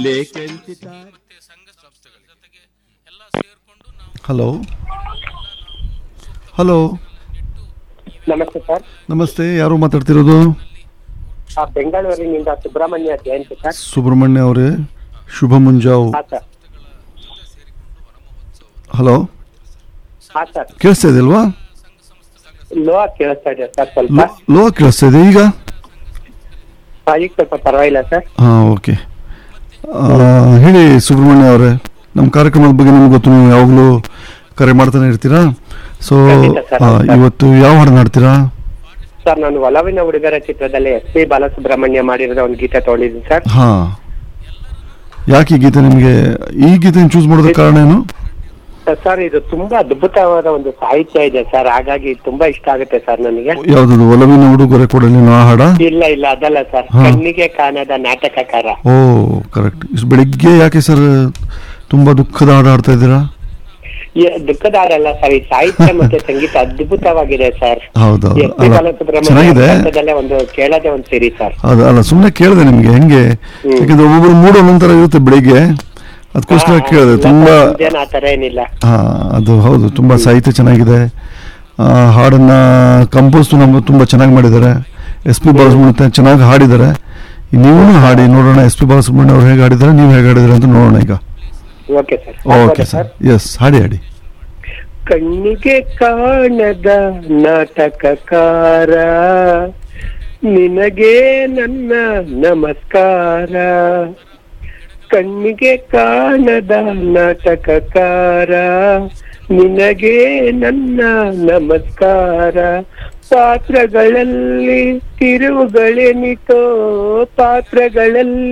Hello hello ನಮಸ್ತೆ sir ನಮಸ್ತೆ ಯಾರು ಮಾತಾಡ್ತಿರೋದು ಆ, ಬೆಂಗಳೂರಿನಿಂದ ಸುಬ್ರಹ್ಮಣ್ಯ ಜಯಂತಿ ಸರ್ ಸುಬ್ರಹ್ಮಣ್ಯ ಅವರೇ ಶುಭ ಮುಂಜಾವು ಹಾ ಸರ್ ಹಲೋ ಹಾ ಸರ್ ಕೇಳಿಸ್ತಾ ಇದೆ ಅಲ್ವಾ ಲೋ ಆಗಿ ಕೇಳಿಸ್ತಾ ಇದೆ ಸರ್ ಸ್ವಲ್ಪ ಲೋ ಲೋ ಕೇಳಿಸ್ತಾ ಇದೆ ಈಗ ಹಾ, ಈಗ ಸ್ವಲ್ಪ ಪರವಾಗಿಲ್ಲ ಸರ್ ಹಾಂ ಓಕೆ ಹೇಳಿ ಸುಬ್ರಹ್ಮಣ್ಯ ಅವರೇ ನಮ್ಮ ಕಾರ್ಯಕ್ರಮದ ಬಗ್ಗೆ ನಿಮ್ಗೆ ಗೊತ್ತು ನೀವು ಯಾವಾಗಲೂ ಕರೆ ಮಾಡ್ತಾನೆ ಇರ್ತೀರಾ ಸೊ ಖಂಡಿತ ಸರ್, ಹೌದು ಸರ್. ಇವತ್ತು ಯಾವ ಹಾಡು ಹಾಡ್ತೀರಾ ಸರ್ ನಾನು ಒಲವಿನ ಹುಡುಗರ ಚಿತ್ರದಲ್ಲಿ ಎಸ್ ಪಿ ಬಾಲಸುಬ್ರಹ್ಮಣ್ಯ ಮಾಡಿರೋ ಒಂದು ಗೀತೆ ತೊಗೊಂಡಿದ್ದೀನಿ ಸರ್ ಹಾಂ ಯಾಕೆ ಈ ಗೀತೆ ನಿಮಗೆ ಈ ಗೀತೆ ಚೂಸ್ ಮಾಡೋದಕ್ಕೆ ಕಾರಣ ಏನು ಸರ್ ಇದು ತುಂಬಾ ಅದ್ಭುತವಾದ ಒಂದು ಸಾಹಿತ್ಯ ಇದೆ ಸರ್ ಹಾಗಾಗಿ ತುಂಬಾ ಇಷ್ಟ ಆಗುತ್ತೆ ಸರ್ ನನಗೆ ಯಾವ್ದು ಒಲವಿನ ಉಡುಗೊರೆ ಕೊಡಲಿ ಆ ಹಾಡ ಇಲ್ಲ ಇಲ್ಲ ಅದಲ್ಲ ಸರ್ ಹಾ. ಕಣ್ಣಿಗೆ ಕಾಣದ ನಾಟಕಕಾರ ಓ ಕರೆಕ್ಟ್ ಇಷ್ಟು ಬೆಳಿಗ್ಗೆ ಯಾಕೆ ಸರ್ ತುಂಬಾ ದುಃಖದ ಹಾಡು ಹಾಡ್ತಾ ಇದ್ದೀರಾ ಈ ದುಃಖದ ಹಾಡಲ್ಲ ಸರ್ ಈ ಸಾಹಿತ್ಯ ಮತ್ತೆ ಸಂಗೀತ ಅದ್ಭುತವಾಗಿದೆ ಸರ್ ಹೌದೌದು ಎಸ್ ಪಿ ಅಲ್ಲ ಬಾಲಸುಬ್ರಹ್ಮಣ್ಯ ಚೆನ್ನಾಗಿದೆ ಭಾರತದಲ್ಲೇ ಒಂದು ಕೇಳದೆ ಒಂದು ಸಿರಿ ಸರ್ ಅದು ಅಲ್ಲ ಸುಮ್ಮನೆ ಕೇಳಿದೆ ನಿಮಗೆ ಹೆಂಗೆ ಹ್ಮ್. ಯಾಕಂದ್ರೆ ಒಬ್ಬೊಬ್ರು ಮೂಡ್ ಒಂದೊಂದ್ ಥರ ಇರುತ್ತೆ ಬೆಳಿಗ್ಗೆ ಅದಕ್ಕೋಸ್ಕರ ಹಾ, ಕೇಳಿದೆ ಇಲ್ಲ ತುಂಬಾ ಸರ್, ನಮ್ದೇನ್ ಆ ತರ ಏನಿಲ್ಲ ಹಾ ಅದು ಹೌದು ತುಂಬಾ ಸಾಹಿತ್ಯ ಚೆನ್ನಾಗಿದೆ ಆ, ಹಾಡನ್ನ ಕಂಪೋಸ್ ನಮ್ಮ ತುಂಬಾ ಚೆನ್ನಾಗಿ ಮಾಡಿದ್ದಾರೆ ಎಸ್ ಪಿ ಬಾಲಸುಬ್ರಹ್ಮಣ್ಯ ಚೆನ್ನಾಗಿ ಹಾಡಿದ್ದಾರೆ ನೀವು ಹಾಡಿ ನೋಡೋಣ ಎಸ್ ಪಿ ಬಾಲಸುಬ್ರಹ್ಮಣ್ಯ ಅವ್ರು ಹೇಗೆ ಹಾಡಿದ್ದಾರೆ ನೀವು ಹೇಗೆ ಹಾಡಿದ್ದಾರೆ ಅಂತ ನೋಡೋಣ ಈಗ okay sir okay sir yes ಹಾಡಿ ಹಾಡಿ ಕಣ್ಣಿಗೆ ಕಾಣದ ನಾಟಕಕಾರ ನಿನಗೆ ನನ್ನ ನಮಸ್ಕಾರ ಕಣ್ಣಿಗೆ ಕಾಣದ ನಾಟಕಕಾರ ನಿನಗೆ ನನ್ನ ನಮಸ್ಕಾರ ಪಾತ್ರಗಳಲ್ಲಿ ತಿರುವುಗಳೆನಿತೋ ಪಾತ್ರಗಳಲ್ಲಿ